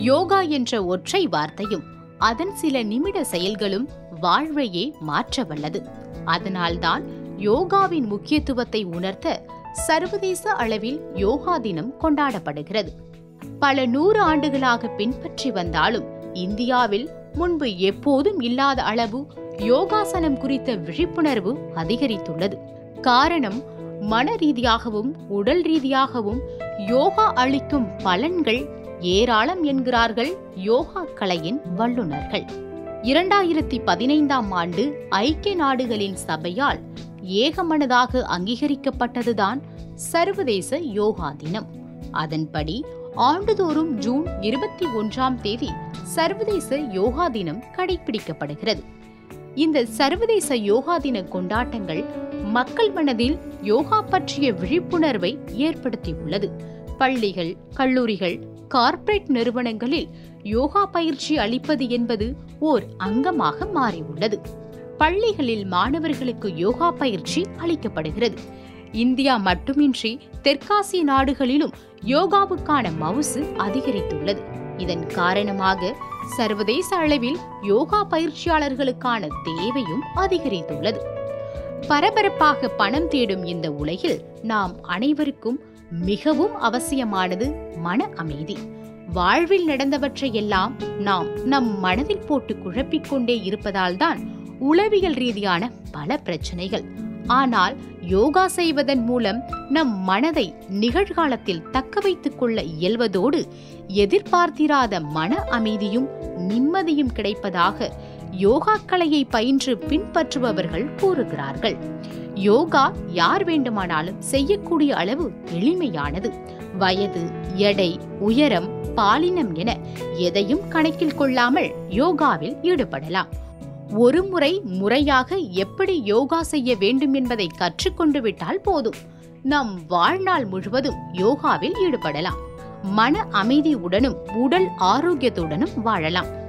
யோகா என்ற ஒற்றை வார்த்தையும் அதன் சில நிமிட செயல்களும் வாழ்வையே மாற்ற வல்லது அதனால்தான் யோகாவின் முக்கியத்துவத்தை உணர்த்த சர்வதேச அளவில் யோகா தினம் கொண்டாடப்படுகிறது பல நூறு ஆண்டுகளாக பின்பற்றி வந்தாலும் இந்தியாவில் முன்பு எப்போதும் இல்லாத அளவு யோகாசனம் குறித்த விழிப்புணர்வு அதிகரித்துள்ளது காரணம் மன ரீதியாகவும் உடல் ரீதியாகவும் யோகா அளிக்கும் பலன்கள் ஏராளம் என்கிறார்கள் யோகா கலையின் வல்லுநர்கள் இரண்டாயிரத்தி பதினைந்தாம் ஆண்டு ஐக்கிய நாடுகளின் சபையால் ஏகமனதாக அங்கீகரிக்கப்பட்டதுதான் சர்வதேச யோகா தினம் அதன்படி ஆண்டுதோறும் ஜூன் இருபத்தி ஒன்றாம் தேதி சர்வதேச யோகா தினம் கடைபிடிக்கப்படுகிறது இந்த சர்வதேச யோகா தின கொண்டாட்டங்கள் மக்கள் மனதில் யோகா பற்றிய விழிப்புணர்வை ஏற்படுத்தியுள்ளது பள்ளிகள் கல்லூரிகள் கார்ப்பரேட் நிறுவனங்களில் யோகா பயிற்சி அளிப்பது என்பது ஓர் அங்கமாக மாறியுள்ளது பள்ளிகளில் மாணவர்களுக்கு யோகா பயிற்சி அளிக்கப்படுகிறது இந்தியா மட்டுமின்றி தெற்காசிய நாடுகளிலும் யோகாவுக்கான மவுசு அதிகரித்துள்ளது இதன் காரணமாக சர்வதேச அளவில் யோகா பயிற்சியாளர்களுக்கான தேவையும் அதிகரித்துள்ளது பரபரப்பாக பணம் தேடும் இந்த உலகில் நாம் அனைவருக்கும் மிகவும் அவசியமானது மன அமைதி வாழ்வில் நடந்தவற்றை எல்லாம் நாம் நம் மனதில் போட்டு குழப்பிக் கொண்டே இருப்பதால்தான் உளவியல் ரீதியான பல பிரச்சனைகள் ஆனால் யோகா செய்வதன் மூலம் நம் மனதை நிகழ்காலத்தில் தக்க வைத்துக் கொள்ள இயல்வதோடு எதிர்பார்த்திராத மன அமைதியும் நிம்மதியும் கிடைப்பதாக யோகா கலையை பயின்று பின்பற்றுபவர்கள் கூறுகிறார்கள் யோகா யார் வேண்டுமானாலும் செய்யக்கூடிய அளவு எளிமையானது வயது எடை உயரம் பாலினம் என எதையும் கணக்கில் கொள்ளாமல் யோகாவில் ஈடுபடலாம் ஒரு முறை முறையாக எப்படி யோகா செய்ய வேண்டும் என்பதை கற்றுக்கொண்டு விட்டால் போதும் நம் வாழ்நாள் முழுவதும் யோகாவில் ஈடுபடலாம் மன அமைதியுடனும் உடல் ஆரோக்கியத்துடனும் வாழலாம்